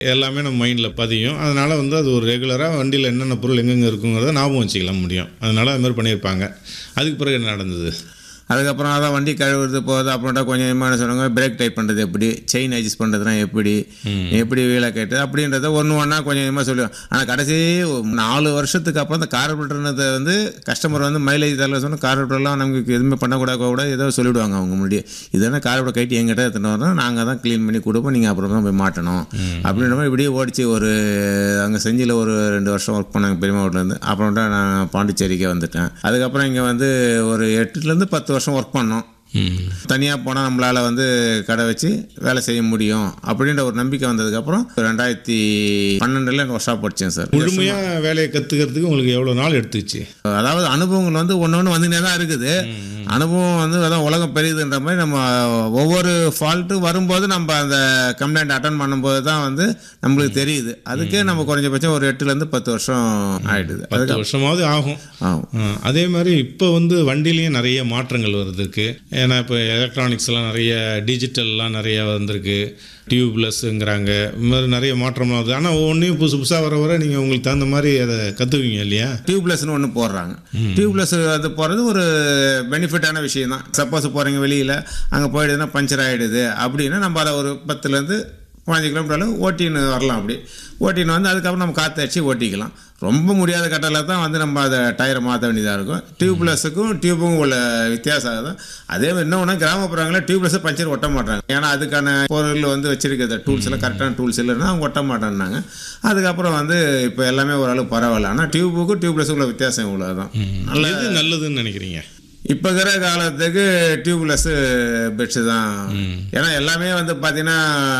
எல்லாமே நம்ம மைண்டில் பதியும் அதனால் வந்து அது ஒரு ரெகுலராக வண்டியில் என்னென்ன பொருள் எங்கெங்கே இருக்குங்கிறத ஞாபகம் வச்சுக்கலாம் முடியும் அதனால் அது மாதிரி பண்ணியிருப்பாங்க அதுக்கு பிறகு என்ன நடந்தது அதுக்கப்புறம் அதான் வண்டி கழுவுறது போகுது அப்புறம்டா கொஞ்சம் கொஞ்சமாக சொன்னாங்க பிரேக் டைப் பண்ணுறது எப்படி செயின் அட்ஜஸ்ட் பண்ணுறதுலாம் எப்படி எப்படி வீலை கேட்டு அப்படின்றத ஒன்று ஒன்றா கொஞ்சம் கொஞ்சமாக சொல்லுவோம் ஆனால் கடைசி நாலு வருஷத்துக்கு அப்புறம் அந்த கார்பரேட்டர்னதை வந்து கஸ்டமர் வந்து மைலேஜ் தரல சொன்னால் கார்பரேட்டர்லாம் நமக்கு எதுவுமே பண்ணக்கூடாது கூட ஏதோ சொல்லிவிடுவாங்க அவங்க முன்னாடி இதெல்லாம் கார்பரேட்டர் கைட்டு எங்கிட்ட எடுத்துகிட்டு வரணும் நாங்கள் தான் க்ளீன் பண்ணி கொடுப்போம் நீங்கள் அப்புறம் தான் போய் மாட்டணும் அப்படின்ற மாதிரி இப்படியே ஓடிச்சு ஒரு அங்கே செஞ்சியில் ஒரு ரெண்டு வருஷம் ஒர்க் பண்ணாங்க பெரியமா வீட்டிலேருந்து அப்புறம்டா நான் பாண்டிச்சேரிக்கே வந்துட்டேன் அதுக்கப்புறம் இங்கே வந்து ஒரு எட்டுலேருந்து பத்து வருஷம் ஒர்க் பண்ணோம் தனியாக போனால் நம்மளால் வந்து கடை வச்சு வேலை செய்ய முடியும் அப்படின்ற ஒரு நம்பிக்கை வந்ததுக்கப்புறம் ரெண்டாயிரத்தி பன்னெண்டில் ஒர்க் ஷாப் படித்தேன் சார் முழுமையாக வேலையை கற்றுக்கிறதுக்கு உங்களுக்கு எவ்வளோ நாள் எடுத்துச்சு அதாவது அனுபவங்கள் வந்து ஒன்று ஒன்று வந்துனே தான் இருக்குது அனுபவம் வந்து அதான் உலகம் பெரியதுன்ற மாதிரி நம்ம ஒவ்வொரு ஃபால்ட்டு வரும்போது நம்ம அந்த கம்ப்ளைண்ட் அட்டன் பண்ணும்போது தான் வந்து நம்மளுக்கு தெரியுது அதுக்கே நம்ம குறைஞ்சபட்சம் ஒரு எட்டுலேருந்து பத்து வருஷம் ஆயிடுது பத்து வருஷமாவது ஆகும் ஆகும் ஆ, அதே மாதிரி இப்போ வந்து வண்டிலையும் நிறைய மாற்றங்கள் வருதுருக்கு ஏன்னா இப்போ எலக்ட்ரானிக்ஸ் எல்லாம் நிறைய டிஜிட்டல்லாம் நிறைய வந்திருக்கு டியூப்லெஸ்ங்கிறாங்க இது மாதிரி நிறைய மாற்றம்லாம் வருது ஆனால் ஒவ்வொன்றையும் புதுசு புதுசாக வர வர நீங்கள் உங்களுக்கு தகுந்த மாதிரி அதை கற்றுக்குவீங்க இல்லையா டியூப்லெஸ்னு ஒன்று போடுறாங்க டியூப்லெஸ் அது போகிறது ஒரு பெனிஃபிட்டான விஷயம் தான் சப்போஸ் போகிறீங்க வெளியில் அங்கே போயிடுதுன்னா பஞ்சர் ஆகிடுது அப்படின்னா நம்ம அதை ஒரு பத்துலேருந்து பதினஞ்சு கிலோமீட்டர் அளவு ஓட்டின்னு வரலாம் அப்படி ஓட்டின்னு வந்து அதுக்கப்புறம் நம்ம காற்று அடிச்சு ஓட்டிக்கலாம் ரொம்ப முடியாத கட்டத்தில் தான் வந்து நம்ம அதை டயரை மாற்ற வேண்டியதாக இருக்கும் டியூப்லெஸ்ஸுக்கும் டியூபுக்கும் உள்ள வித்தியாசம் அதுதான் அதே மாதிரி இன்னொன்று கிராமப்புறங்களில் டியூப்லெஸ்ஸை பஞ்சர் ஒட்ட மாட்டாங்க ஏன்னா அதுக்கான பொருள் வந்து வச்சிருக்கிற டூல்ஸ் எல்லாம் கரெக்டான டூல்ஸ் இல்லைன்னா அவங்க ஒட்ட மாட்டேன்னாங்க அதுக்கப்புறம் வந்து இப்போ எல்லாமே ஓரளவு பரவாயில்ல ஆனால் டியூபுக்கும் டியூப்லெஸ்ஸுக்கும் உள்ள வித்தியாசம் இவ்வளோ தான் நல்ல எது நல்லதுன்னு நினைக்கிறீங்க இப்போ இருக்கிற காலத்துக்கு டியூப்லெஸ் பெட்ஸு தான் ஏன்னா எல்லாமே வந்து பார்த்தீங்கன்னா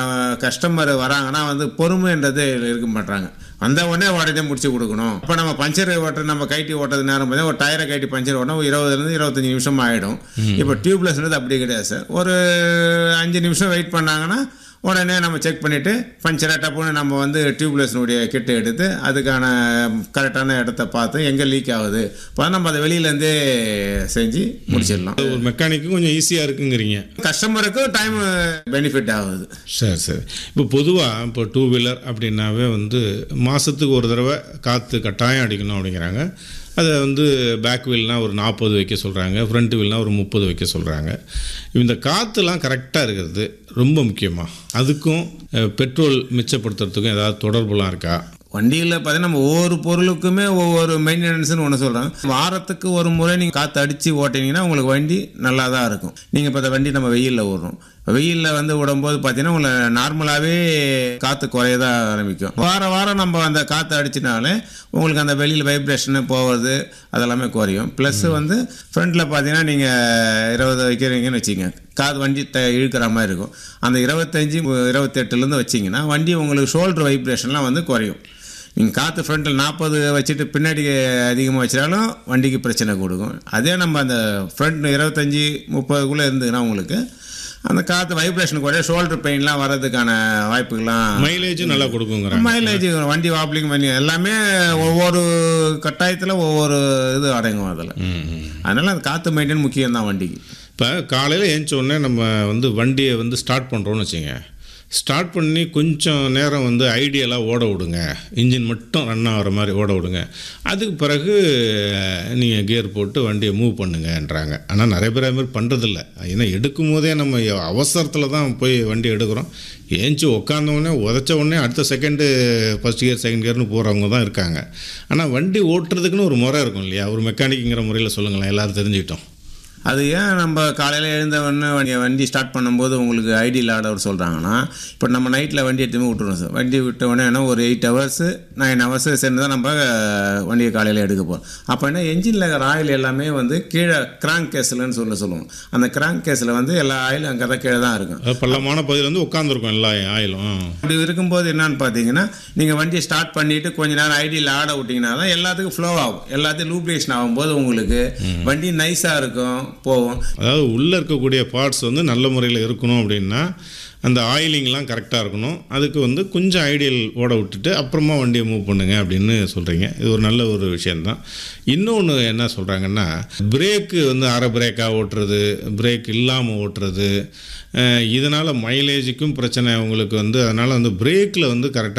கஸ்டமர் வராங்கன்னா வந்து பொறுமைன்றது இருக்க மாட்டாங்க வந்த உடனே உடனே முடிச்சு கொடுக்கணும் இப்போ நம்ம பஞ்சர் ஓட்ட நம்ம கைட்டி ஓட்டுறது நேரம் பார்த்தா ஒரு டயரை கைட்டி பஞ்சர் ஓட்டினா ஒரு இருபதுலேருந்து இருபத்தஞ்சி நிமிஷம் ஆகிடும் இப்போ டியூப்லெஸ்ன்றது அப்படி கிடையாது சார் ஒரு அஞ்சு நிமிஷம் வெயிட் பண்ணாங்கன்னா உடனே நம்ம செக் பண்ணிவிட்டு பஞ்சரை டப்புன்னு நம்ம வந்து டியூப்லெஸ்னுடைய கிட்ட எடுத்து அதுக்கான கரெக்டான இடத்த பார்த்து எங்கே லீக் ஆகுது இப்போ நம்ம அதை வெளியிலேருந்தே செஞ்சு முடிச்சிடலாம் ஒரு மெக்கானிக்கு கொஞ்சம் ஈஸியாக இருக்குங்கிறீங்க கஸ்டமருக்கு டைம் பெனிஃபிட் ஆகுது சரி சரி இப்போ பொதுவாக இப்போ டூ வீலர் அப்படின்னாவே வந்து மாதத்துக்கு ஒரு தடவை காற்று கட்டாயம் அடிக்கணும் அப்படிங்கிறாங்க அதை வந்து பேக் வீல்னால் ஒரு நாற்பது வைக்க சொல்கிறாங்க ஃப்ரண்ட் வீல்னால் ஒரு முப்பது வைக்க சொல்கிறாங்க இந்த காற்றுலாம் கரெக்டாக இருக்கிறது ரொம்ப முக்கியமாக அதுக்கும் அஹ், பெட்ரோல் மிச்சப்படுத்துறதுக்கும் ஏதாவது தொடர்புலாம் இருக்கா வண்டியில் பார்த்தீங்கன்னா நம்ம ஒவ்வொரு பொருளுக்குமே ஒவ்வொரு மெயின்டெனன்ஸ்னு ஒன்று சொல்கிறாங்க வாரத்துக்கு ஒரு முறை நீங்கள் காற்று அடித்து ஓட்டினீங்கன்னா உங்களுக்கு வண்டி நல்லா தான் இருக்கும் நீங்கள் இப்போ இந்த வண்டி நம்ம வெயிலில் ஓடுறோம் வெயிலில் வந்து விடும்போது பார்த்தீங்கன்னா உங்களை நார்மலாகவே காற்று குறைய தான் ஆரம்பிக்கும் வார வாரம் நம்ம அந்த காற்று அடிச்சினாலே உங்களுக்கு அந்த வெளியில் வைப்ரேஷனு போகிறது அதெல்லாமே குறையும் ப்ளஸ் வந்து ஃப்ரண்ட்டில் பார்த்தீங்கன்னா நீங்கள் இருபது வைக்கிறீங்கன்னு வச்சுக்கோங்க காது வண்டி ட இழுக்கிற மாதிரி இருக்கும் அந்த இருபத்தஞ்சி இருபத்தெட்டுலேருந்து வச்சிங்கன்னா வண்டி உங்களுக்கு ஷோல்டர் வைப்ரேஷன்லாம் வந்து குறையும் நீங்கள் காற்று ஃப்ரண்ட்டில் நாற்பது வச்சுட்டு பின்னாடி அதிகமாக வச்சிட்டாலும் வண்டிக்கு பிரச்சனை கொடுக்கும் அதே நம்ம அந்த ஃப்ரண்ட் இருபத்தஞ்சி முப்பதுக்குள்ளே இருந்ததுன்னா உங்களுக்கு அந்த காற்று வைப்ரேஷன் குறைய ஷோல்டர் பெயின்லாம் வர்றதுக்கான வாய்ப்புகள்லாம் மைலேஜும் நல்லா கொடுக்குங்கிறாங்க மைலேஜ் வண்டி வாப்ளிங் பண்ணி எல்லாமே ஒவ்வொரு கட்டாயத்தில் ஒவ்வொரு இது அடங்கும் அதில் அதனால் அந்த காற்று மெயின்டைன் முக்கியம் தான் வண்டிக்கு இப்போ காலையில் ஏஞ்ச உடனே நம்ம வந்து வண்டியை வந்து ஸ்டார்ட் பண்ணுறோன்னு வச்சுங்க ஸ்டார்ட் பண்ணி கொஞ்சம் நேரம் வந்து ஐடியலாக ஓட விடுங்க இன்ஜின் மட்டும் ரன் ஆகிற மாதிரி ஓட விடுங்க அதுக்கு பிறகு நீங்கள் கியர் போட்டு வண்டியை மூவ் பண்ணுங்கன்றாங்க ஆனால் நிறைய பேர் அது மாதிரி பண்ணுறதில்ல ஏன்னா எடுக்கும் போதே நம்ம அவசரத்தில் தான் போய் வண்டி எடுக்கிறோம் ஏஞ்சி உட்காந்த உடனே உதச்ச உடனே அடுத்த செகண்டு ஃபஸ்ட் கியர் செகண்ட் கியர்னு போகிறவங்க தான் இருக்காங்க ஆனால் வண்டி ஓட்டுறதுக்குன்னு ஒரு முறை இருக்கும் இல்லையா ஒரு மெக்கானிக்குங்கிற முறையில் சொல்லுங்களேன் எல்லாரும் தெரிஞ்சுக்கிட்டோம் அது ஏன் நம்ம காலையில் எழுந்தவொடனே வண்டி வண்டி ஸ்டார்ட் பண்ணும்போது உங்களுக்கு ஐடி லாடவர் சொல்கிறாங்கன்னா இப்போ நம்ம நைட்டில் வண்டி எடுத்துமே விட்டுருவோம் சார் வண்டி விட்ட உடனே என்ன ஒரு எயிட் ஹவர்ஸு நைன் ஹவர்ஸ் சேர்ந்து தான் நம்ம அஹ், வண்டியை காலையில் எடுக்க போகிறோம் அப்போ என்ன என்ஜினில் இருக்கிற ஆயில் எல்லாமே வந்து கீழே கிராங்க் கேஸில்னு சொல்ல சொல்லுவோம் அந்த கிராங்க் கேஸில் வந்து எல்லா ஆயிலும் அங்கே தான் கீழே தான் இருக்கும் அது பள்ளமான பகுதியில் வந்து உட்காந்துருக்கும் எல்லா ஆயிலும் அப்படி இருக்கும்போது என்னன்னு பார்த்தீங்கன்னா நீங்கள் வண்டியை ஸ்டார்ட் பண்ணிவிட்டு கொஞ்ச நேரம் ஐடியில் ஆட விட்டிங்கன்னா தான் எல்லாத்துக்கும் ஃப்ளோ ஆகும் எல்லாத்தையும் லூப்ரேஷன் ஆகும்போது உங்களுக்கு வண்டி நைஸாக இருக்கும் போகும் அதாவது உள்ளே இருக்கக்கூடிய பார்ட்ஸ் வந்து நல்ல முறையில் இருக்கணும் அப்படின்னா அந்த ஆயிலிங்லாம் கரெக்டாக இருக்கணும் அதுக்கு வந்து கொஞ்சம் ஐடியல் ஓட விட்டுட்டு அப்புறமா வண்டியை மூவ் பண்ணுங்க அப்படின்னு சொல்கிறீங்க இது ஒரு நல்ல ஒரு விஷயந்தான் இன்னொன்று என்ன சொல்கிறாங்கன்னா பிரேக்கு வந்து அரை பிரேக்காக ஓட்டுறது பிரேக் இல்லாமல் ஓட்டுறது இதனால் மைலேஜுக்கும் பிரச்சனை உங்களுக்கு வந்து அதனால் வந்து பிரேக்கில் வந்து கரெக்டாக